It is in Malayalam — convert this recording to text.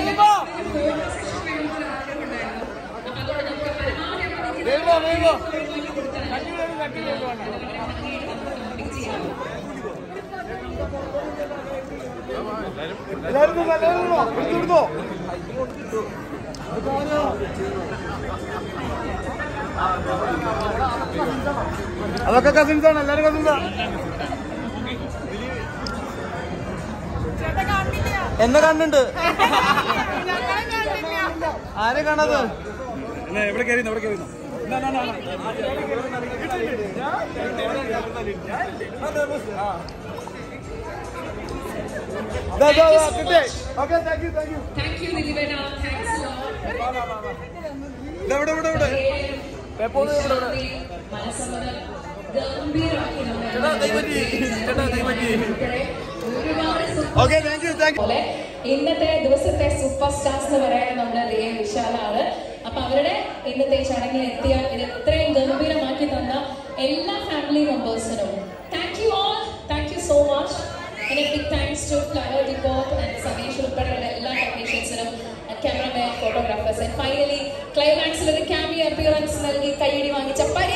എല്ലാവരും നിന്നോ, എല്ലാവരും നിന്നോ. എടുത്തോ, എടുത്തോ. അതൊക്കെ കസിൻസ് ആണ് എല്ലാരും കസിൻസാ എന്നെ കണ്ടുണ്ട് ആരെ കാണാത് എവിടെ കയറി എവിടെ കയറി കിട്ടേ okay thank you thank you Thank you, Dilivena. Thanks a lot. ഇവിടെ ഇവിടെ ഇവിടെ വിശാന്തി, മനസ്സമ്മതം ഗംഭീരമാക്കി നമ്മെ ഒരുപാട് super okay thank you thank you പോലെ ഇന്നത്തെ ദിവസത്തെ സൂപ്പർ സ്റ്റാർസ് എന്ന് പറയുന്നത് നമ്മുടെ റിയ വിശാലാണ് അപ്പൊ അവരുടെ ഇന്നത്തെ ചടങ്ങിൽ എത്തിയ ഇത് ഇത്രയും ഗംഭീരമാക്കി തന്ന എല്ലാ ഫാമിലി മെമ്പേഴ്സിനും thank you all thank you so much പിന്നെ ബിഗ് താങ്ക്സ് ടു ഫ്ലവർ ഡിപ്പോപ്പ് ആൻഡ് സതീഷ് ഉൾപ്പെടെയുള്ള എല്ലാ ടെക്നീഷ്യൻസിനും ക്യാമറമാൻ ഫോട്ടോഗ്രാഫേഴ്സ് ആൻഡ് ഫൈനലി ക്ലൈമാക്സിൽ ഒരു ക്യാമിയ അപ്പിയറൻസ് നൽകി കൈയടി വാങ്ങിച്ച പരി